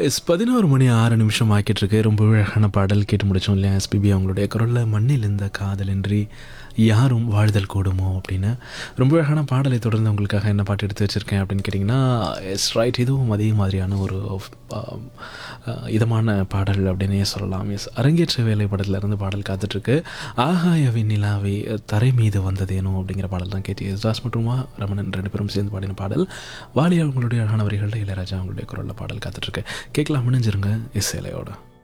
S பதினோரு மணி ஆறு நிமிஷம் ஆக்கிட்டு இருக்கு ரொம்ப அழகான பாடல் கேட்டு முடிச்சோம் இல்லையா எஸ்பிபி அவங்களுடைய குரலில் மண்ணில் இந்த காதலின்றி யாரும் வாழ்தல் கூடுமோ அப்படின்னு ரொம்ப அழகான பாடலை தொடர்ந்து உங்களுக்காக என்ன பாட்டு எடுத்து வச்சுருக்கேன் அப்படின்னு கேட்டிங்கன்னா எஸ் ரைட் இதுவும் அதே மாதிரியான ஒரு ஆம், அஹ், இதமான பாடல் அப்படின்னே சொல்லலாம் எஸ் அரங்கேற்ற வேலை படத்துல இருந்து பாடல் காத்துட்ருக்கு ஆகாய நிலாவை தரை மீது வந்ததேனோ அப்படிங்கிற பாடல் தான் கேட்டு எஸ்தாஸ் மற்றும் ரமணன் ரெண்டு பேரும் சேர்ந்து பாடின பாடல் வாலி அவங்களுடைய அழகான வரிகளில் இளையராஜா அவங்களுடைய குரலில் பாடல் காத்துட்ருக்கு கேட்கலாம் முடிஞ்சிருங்க இசையிலையோட